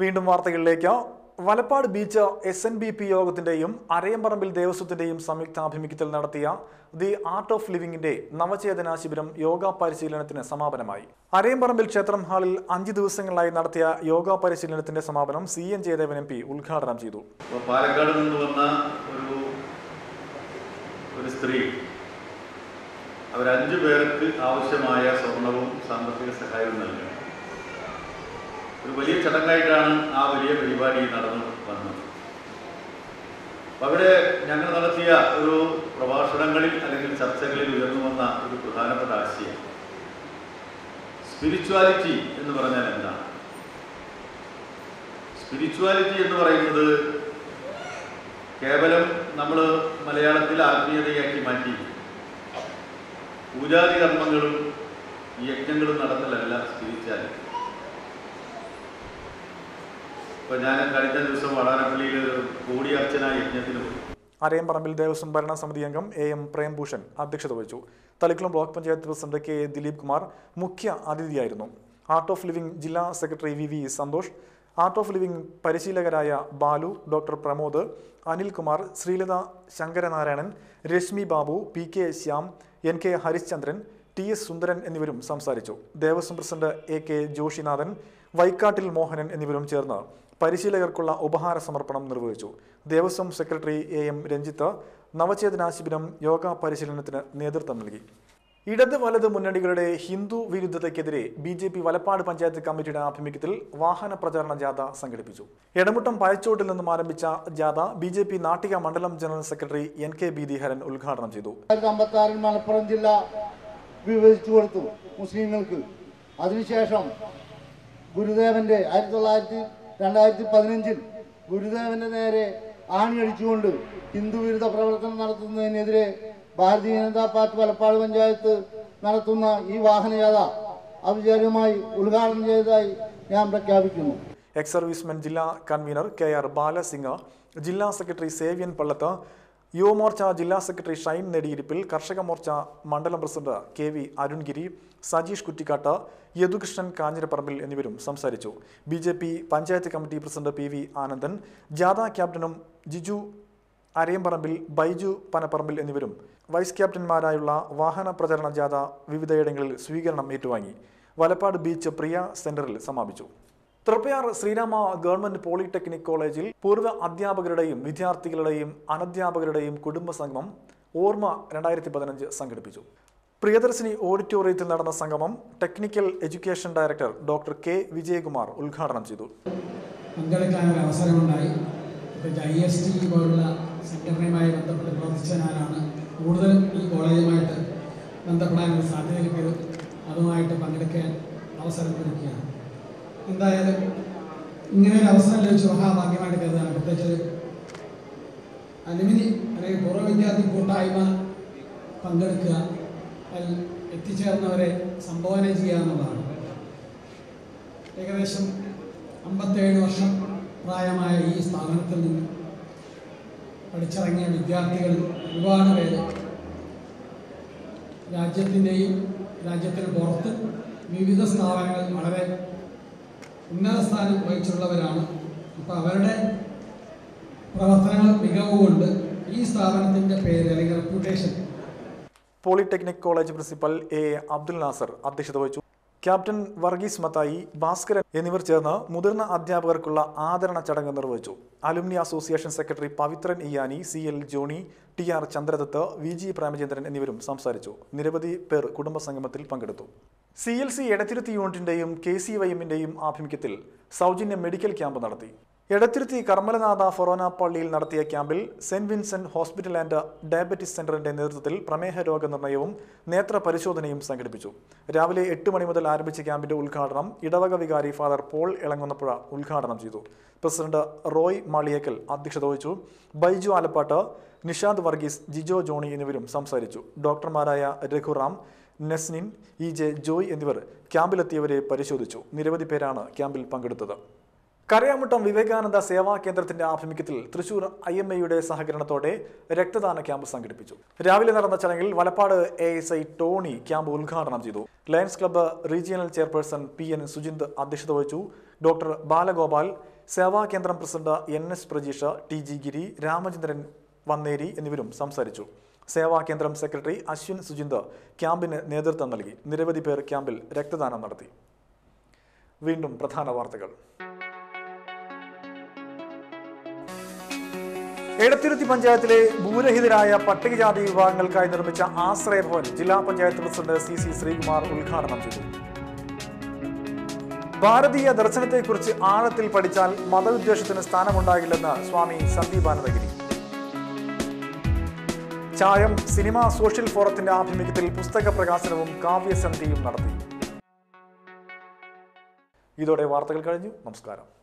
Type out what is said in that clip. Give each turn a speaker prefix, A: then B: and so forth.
A: വീണ്ടും വാർത്തകളിലേക്ക് Valappad beach S N B P യോഗത്തിന്റെയും അരയമ്പറമ്പിൽ ദേവസ്വത്തിന്റെയും സംയുക്താഭിമുഖ്യത്തിൽ നടത്തിയ ദി ആർട്ട് ഓഫ് ലിവിംഗിന്റെ നവചേതന ശിബിരം യോഗ പരിശീലനത്തിന് സമാപനമായി അരയമ്പറമ്പിൽ ക്ഷേത്രം ഹാളിൽ അഞ്ച് ദിവസങ്ങളിലായി നടത്തിയ യോഗ പരിശീലനത്തിന്റെ സമാപനം C N Jayadevan M P ഉദ്ഘാടനം ചെയ്തു
B: അപ്പോൾ പാലക്കാട് നിന്ന് വന്ന ഒരു ഒരു സ്ത്രീ അവരഞ്ചു പേർക്ക് ആവശ്യമായ സ്വർണവും സാമ്പത്തിക സഹായവും നൽകണം ഒരു വലിയ ചടങ്ങായിട്ടാണ് ആ വലിയ പരിപാടി നടന്നു വന്നത് അപ്പോൾ അവിടെ ഞങ്ങൾ നടത്തിയ ഒരു പ്രഭാഷണങ്ങളിൽ അല്ലെങ്കിൽ ചർച്ചകളിൽ ഉയർന്നു വന്ന ഒരു പ്രധാനപ്പെട്ട ആശയം സ്പിരിച്വാലിറ്റി എന്ന് പറഞ്ഞാൽ എന്താണ് സ്പിരിച്വാലിറ്റി എന്ന് പറയുന്നത് കേവലം നമ്മൾ മലയാളത്തിൽ ആത്മീയതയാക്കി മാറ്റി പൂജാതി കർമ്മങ്ങളും യജ്ഞങ്ങളും നടത്തലല്ല സ്പിരിച്വാലിറ്റി ഇപ്പൊ ഞാൻ കഴിഞ്ഞ ദിവസം വടാനപ്പള്ളിയിൽ ഒരു കൂടിയർച്ചന യജ്ഞത്തിന് പോയി
A: അരയമ്പറമ്പിൽ ദേവസ്വം ഭരണസമിതി അംഗം എ എം പ്രേംഭൂഷൺ അധ്യക്ഷത വഹിച്ചു Thalikulam block panchayat president K A Dileep Kumar മുഖ്യ അതിഥിയായിരുന്നു ആർട്ട് ഓഫ് ലിവിംഗ് ജില്ലാ secretary V V Santhosh art of living പരിശീലകരായ Balu doctor Pramod Anilkumar Sreelatha Sankaranarayanan Reshmi Babu P K Shyam N K Harishchandran T S Sundaran എന്നിവരും സംസാരിച്ചു Devaswom president A K Joshinathan Vaikkattil Mohanan എന്നിവരും ചേർന്ന് പരിശീലകർക്കുള്ള ഉപഹാര സമർപ്പണം നിർവഹിച്ചു Devaswom secretary A M Ranjith നവചേതന ശിബിരം യോഗ പരിശീലനത്തിന് നേതൃത്വം നൽകി ഇടത് വലത് മുന്നണികളുടെ ഹിന്ദു വിരുദ്ധതയ്ക്കെതിരെ B J P Valappad panchayat കമ്മിറ്റിയുടെ ആഭിമുഖ്യത്തിൽ വാഹന പ്രചാരണ ജാഥ സംഘടിപ്പിച്ചു എടമുട്ടം പയച്ചോട്ടിൽ നിന്നും ആരംഭിച്ച ജാഥ ബി ജെ പി നാട്ടിക മണ്ഡലം general secretary N K B Haran ഉദ്ഘാടനം ചെയ്തു
C: ആയിരത്തി അമ്പത്തി ആറിൽ മലപ്പുറം ജില്ല വിഭജിച്ചു കൊടുത്തു മുസ്ലിങ്ങൾക്ക് അതിനുശേഷം ഗുരുദേവന്റെ ആയിരത്തി തൊള്ളായിരത്തി രണ്ടായിരത്തി പതിനഞ്ചിൽ ഗുരുദേവന്റെ നേരെ ആണിയടിച്ചുകൊണ്ട് ഹിന്ദു വിരുദ്ധ പ്രവർത്തനം നടത്തുന്നതിനെതിരെ ഭാരതീയ ജനതാ പാർട്ടി വലപ്പാട് പഞ്ചായത്ത് നടത്തുന്ന ഈ വാഹനയാത്ര ഔപചാരികമായി ഉദ്ഘാടനം ചെയ്തതായി ഞാൻ പ്രഖ്യാപിക്കുന്നു
A: എക്സ് സർവീസ്മെൻ ജില്ലാ കൺവീനർ കെ ആർ ബാലസിംഗ് ജില്ലാ സെക്രട്ടറി സേവ്യൻ പള്ളത്ത് യുവമോർച്ച ജില്ലാ സെക്രട്ടറി ഷൈൻ നെടിയിരിപ്പിൽ കർഷക മോർച്ച മണ്ഡലം president K V Arungiri Sajeesh Kuttikkattu Yadukrishnan Kanjirapparambil എന്നിവരും സംസാരിച്ചു B J P panchayat committee president P V Anandan ജാഥ ക്യാപ്റ്റനും ജിജു അരയമ്പറമ്പിൽ ബൈജു പനപ്പറമ്പിൽ എന്നിവരും വൈസ് ക്യാപ്റ്റന്മാരായുള്ള വാഹന പ്രചരണ ജാഥ വിവിധയിടങ്ങളിൽ സ്വീകരണം ഏറ്റുവാങ്ങി വലപ്പാട് ബീച്ച് പ്രിയ സെന്ററിൽ സമാപിച്ചു തൃപ്പയാർ ശ്രീരാമ ഗവൺമെന്റ് പോളിടെക്നിക് കോളേജിൽ പൂർവ്വ അധ്യാപകരുടെയും വിദ്യാർത്ഥികളുടെയും അനധ്യാപകരുടെയും കുടുംബ സംഗമം ഓർമ്മ രണ്ടായിരത്തി പതിനഞ്ച് സംഘടിപ്പിച്ചു പ്രിയദർശിനി ഓഡിറ്റോറിയത്തിൽ നടന്ന സംഗമം technical education director doctor K Vijayakumar ഉദ്ഘാടനം ചെയ്തു
D: പങ്കെടുക്കാൻ ഒരു അവസരമുണ്ടായി പ്രത്യേകിച്ച് ഐ എസ് ടി പോലുള്ള സംഘടനയുമായി ബന്ധപ്പെട്ട് പ്രവർത്തിച്ച ഞാനാണ് കൂടുതൽ ഈ കോളേജുമായിട്ട് ബന്ധപ്പെടാൻ ഒരു സാധ്യത കിട്ടിയത് അതുമായിട്ട് പങ്കെടുക്കാൻ അവസരം ലഭിക്കുകയാണ് എന്തായാലും ഇങ്ങനെ ഒരു അവസരം ലഭിച്ച മഹാഭാഗ്യമായിട്ട് കരുതാണ് പ്രത്യേകിച്ച് അലുമിനി അല്ലെങ്കിൽ പൂർവ്വ വിദ്യാർത്ഥി കൂട്ടായ്മ പങ്കെടുക്കുക അതിൽ എത്തിച്ചേർന്നവരെ സംബോധന ചെയ്യുക എന്നുള്ളതാണ് ഏകദേശം അമ്പത്തേഴ് വർഷം പ്രായമായ ഈ സ്ഥാപനത്തിൽ നിന്ന് പഠിച്ചിറങ്ങിയ വിദ്യാർത്ഥികൾ ഒരുപാട് പേര് രാജ്യത്തിൻ്റെയും രാജ്യത്തിന് പുറത്ത് വിവിധ സ്ഥാപനങ്ങളിൽ വളരെ ഉന്നത സ്ഥാനം വഹിച്ചുള്ളവരാണ് അപ്പോൾ അവരുടെ പ്രവർത്തനങ്ങൾ മികവ് കൊണ്ട് ഈ സ്ഥാപനത്തിൻ്റെ പേര് അല്ലെങ്കിൽ reputation
A: polytechnic college principal A A Abdul Nasser അധ്യക്ഷത വഹിച്ചു ക്യാപ്റ്റൻ വർഗീസ് മത്തായി ഭാസ്കരൻ എന്നിവർ ചേർന്ന് മുതിർന്ന അധ്യാപകർക്കുള്ള ആദരണ ചടങ്ങ് നിർവഹിച്ചു alumni association secretary Pavithran Iyani C L Johny T R Chandradath V G Premachandran എന്നിവരും സംസാരിച്ചു നിരവധി പേർ കുടുംബസംഗമത്തിൽ പങ്കെടുത്തു സി എൽ സി എടത്തിരുത്തി യൂണിറ്റിന്റെയും കെ സി വൈ എമ്മിന്റെയും ആഭിമുഖ്യത്തിൽ സൗജന്യ മെഡിക്കൽ ക്യാമ്പ് നടത്തി എടത്തിരുത്തി കർമ്മലനാഥ ഫൊറോന പള്ളിയിൽ നടത്തിയ ക്യാമ്പിൽ Saint Vincent hospital and diabetes സെന്ററിന്റെ നേതൃത്വത്തിൽ പ്രമേഹ രോഗനിർണയവും നേത്ര പരിശോധനയും സംഘടിപ്പിച്ചു രാവിലെ എട്ട് മണി മുതൽ ആരംഭിച്ച ക്യാമ്പിന്റെ ഉദ്ഘാടനം ഇടവക വികാരി ഫാദർ പോൾ ഇളങ്ങുന്നപ്പുഴ ഉദ്ഘാടനം ചെയ്തു പ്രസിഡന്റ് റോയ് മാളിയേക്കൽ അധ്യക്ഷത വഹിച്ചു ബൈജു ആലപ്പാട്ട് നിഷാദ് വർഗീസ് ജിജോ ജോണി എന്നിവരും സംസാരിച്ചു ഡോക്ടർമാരായ രഘുറാം നെസ്നിൻ ഇ ജെ ജോയ് എന്നിവർ ക്യാമ്പിലെത്തിയവരെ പരിശോധിച്ചു നിരവധി പേരാണ് ക്യാമ്പിൽ പങ്കെടുത്തത് കരയാമുട്ടം വിവേകാനന്ദ സേവാ കേന്ദ്രത്തിന്റെ ആഭിമുഖ്യത്തിൽ തൃശൂർ ഐ എം എയുടെ സഹകരണത്തോടെ രക്തദാന ക്യാമ്പ് സംഘടിപ്പിച്ചു രാവിലെ നടന്ന ചടങ്ങിൽ Valappad A S I Tony camp ഉദ്ഘാടനം ചെയ്തു Lions club regional chairperson P N Sujinth അധ്യക്ഷത വഹിച്ചു doctor Balagopal Seva Kendram president N S Prajeesha T G Giri Ramachandran Vanneri എന്നിവരും സംസാരിച്ചു സേവാ കേന്ദ്രം സെക്രട്ടറി അശ്വിൻ സുജിന്ത് ക്യാമ്പിന് നേതൃത്വം നൽകി നിരവധി പേർ ക്യാമ്പിൽ രക്തദാനം നടത്തി വീണ്ടും പ്രധാന വാർത്തകൾ എടത്തിരുത്തി പഞ്ചായത്തിലെ ഭൂരഹിതരായ പട്ടികജാതി വിഭാഗങ്ങൾക്കായി നിർമ്മിച്ച ആശ്രയ ഭവൻ ജില്ലാ panchayat president C C Sreekumar ഉദ്ഘാടനം ചെയ്തു ഭാരതീയ ദർശനത്തെക്കുറിച്ച് ആഴത്തിൽ പഠിച്ചാൽ മതവിദ്വേഷത്തിന് സ്ഥാനമുണ്ടാകില്ലെന്ന് സ്വാമി സന്ദീപാനന്ദഗിരി ചായം സിനിമ സോഷ്യൽ ഫോറത്തിന്റെ ആഭിമുഖ്യത്തിൽ പുസ്തക പ്രകാശനവും കാവ്യസന്ധിയും നടത്തി ഇതോടെ വാർത്തകൾ കഴിഞ്ഞു നമസ്കാരം